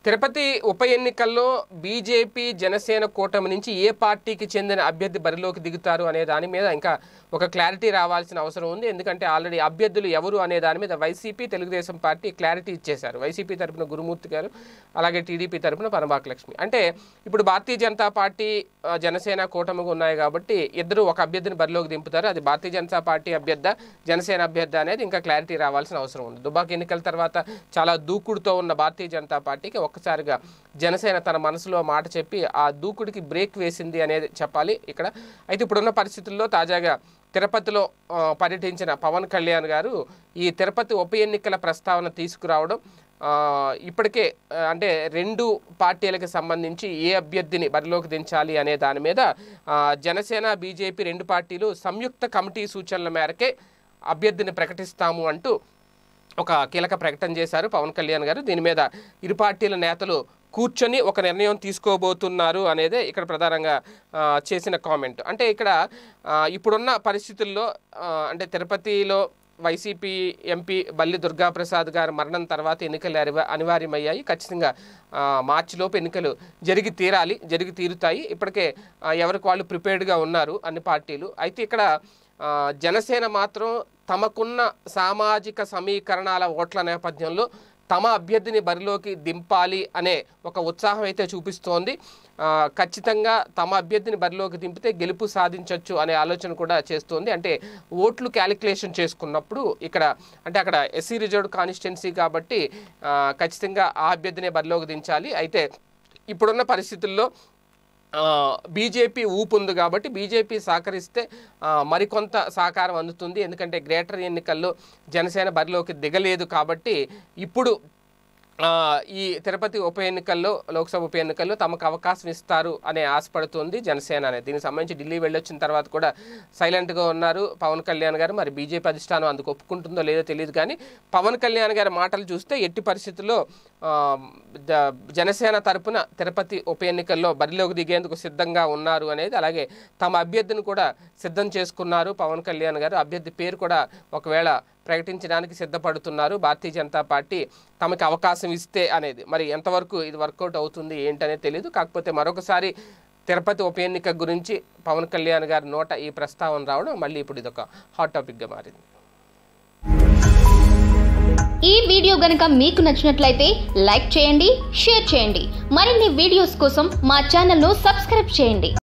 తిరుపతి ఉప ఎన్నికల్లో బీజేపీ జనసేన కూటమి నుంచి ఏ పార్టీకి చెందిన అభ్యర్థి బరిలోకి దిగుతారు అనే దాని మీద ఇంకా ఒక క్లారిటీ రావాల్సిన అవసరం ఉంది ఎందుకంటే ఆల్రెడీ అభ్యర్థులు ఎవరు అనే దాని మీద వైసీపీ తెలుగుదేశం పార్టీ క్లారిటీ ఇచ్చేశారు వైసీపీ తరపున గురుమూర్తి గారు అలాగే టీడీపీ తరపున పనబాక లక్ష్మి అంటే ఇప్పుడు భారతీయ జనతా పార్టీ ఆ, జనసేన కూటమిగా ఉన్నాయి కాబట్టి ఇద్దరు ఒక అభ్యర్థిని బరిలోకి దింపుతారు అది భారతీయ జనతా పార్టీ అభ్యర్థ జనసేన అభ్యర్థ అనేది ఇంకా క్లారిటీ రావాల్సిన అవసరం ఉంది దుబాక్ ఎన్నికల తర్వాత చాలా దూకుడుతో ఉన్న భారతీయ జనతా పార్టీకి ఒక్కసారిగా జనసేన తన మనసులో మాట చెప్పి ఆ దూకుడికి బ్రేక్ వేసింది అనేది చెప్పాలి ఇక్కడ అయితే ఇప్పుడున్న పరిస్థితుల్లో తాజాగా తిరుపతిలో ఆ, పర్యటించిన పవన్ కళ్యాణ్ గారు ఈ తిరుపతి ఉప ఎన్నికల ప్రస్తావన తీసుకురావడం ఆ, ఇప్పటికే ఆ, అంటే రెండు పార్టీలకు సంబంధించి ఏ అభ్యర్థిని బరిలోకి దించాలి అనే దాని మీద ఆ, జనసేన బీజేపీ రెండు పార్టీలు సంయుక్త కమిటీ సూచనల మేరకే అభ్యర్థిని ప్రకటిస్తాము అంటూ ఒక కీలక ప్రకటన చేశారు పవన్ కళ్యాణ్ గారు దీని మీద ఇరు పార్టీల నేతలు కూర్చొని ఒక నిర్ణయం తీసుకోబోతున్నారు అనేదే ఇక్కడ ప్రధానంగా ఆ, చేసిన కామెంట్ అంటే ఇక్కడ ఆ, ఇప్పుడున్న పరిస్థితుల్లో ఆ, అంటే తిరుపతిలో వైసీపీ ఎంపీ బల్లి దుర్గాప్రసాద్ గారి మరణం తర్వాత ఎన్నికలు అనివా- అనివార్యమయ్యాయి ఖచ్చితంగా ఆ, మార్చిలోపు ఎన్నికలు జరిగి తీరాలి జరిగి తీరుతాయి ఇప్పటికే ఆ, ఎవరికి వాళ్ళు ప్రిపేర్డ్గా ఉన్నారు అన్ని పార్టీలు అయితే ఇక్కడ ఆ, జనసేన మాత్రం తమకున్న సామాజిక సమీకరణాల ఓట్ల నేపథ్యంలో తమ అభ్యర్థిని బరిలోకి దింపాలి అనే ఒక ఉత్సాహం అయితే చూపిస్తోంది ఆ, ఖచ్చితంగా తమ అభ్యర్థిని బరిలోకి దింపితే గెలుపు సాధించవచ్చు అనే ఆలోచన కూడా చేస్తోంది అంటే ఓట్లు క్యాలిక్యులేషన్ చేసుకున్నప్పుడు ఇక్కడ అంటే అక్కడ ఎస్సీ రిజర్వ్డ్ కాన్స్టిట్యున్సీ కాబట్టి ఆ, ఖచ్చితంగా ఆ అభ్యర్థినే బరిలోకి దించాలి అయితే ఇప్పుడున్న పరిస్థితుల్లో బీజేపీ ఊపు ఉంది కాబట్టి బీజేపీ సహకరిస్తే ఆ, మరికొంత సహకారం అందుతుంది ఎందుకంటే గ్రేటర్ ఎన్నికల్లో జనసేన బరిలోకి దిగలేదు కాబట్టి ఇప్పుడు ఆ, ఈ తిరుపతి ఉప ఎన్నికల్లో లోక్సభ ఉప ఎన్నికల్లో తమకు అవకాశం ఇస్తారు అనే ఆశపడుతుంది జనసేన అనేది దీనికి సంబంధించి ఢిల్లీ వెళ్ళొచ్చిన తర్వాత కూడా సైలెంట్గా ఉన్నారు పవన్ కళ్యాణ్ గారు మరి బీజేపీ అధిష్టానం అందుకు ఒప్పుకుంటుందో లేదో తెలియదు కానీ పవన్ కళ్యాణ్ గారి మాటలు చూస్తే ఎట్టి పరిస్థితుల్లో ఆ, ద- జనసేన తరపున తిరుపతి ఉప ఎన్నికల్లో బరిలోకి దిగేందుకు సిద్ధంగా ఉన్నారు అనేది అలాగే తమ అభ్యర్థిని కూడా సిద్ధం చేసుకున్నారు పవన్ కళ్యాణ్ గారు అభ్యర్థి పేరు కూడా ఒకవేళ ప్రకటించడానికి సిద్ధపడుతున్నారు భారతీయ జనతా పార్టీ తమకు అవకాశం ఇస్తే అనేది మరి ఎంతవరకు ఇది వర్కౌట్ అవుతుంది ఏంటనేది తెలియదు కాకపోతే మరొకసారి తిరుపతి ఉప ఎన్నిక గురించి పవన్ కళ్యాణ్ గారి నోట ఈ ప్రస్తావన రావడం మళ్ళీ ఇప్పుడు ఇదొక హాట్ టాపిక్గా మారింది ఈ వీడియో గనుక మీకు నచ్చినట్లయితే లైక్ చేయండి షేర్ చేయండి మరిన్ని వీడియోస్ కోసం మా ఛానల్ను సబ్స్క్రైబ్ చేయండి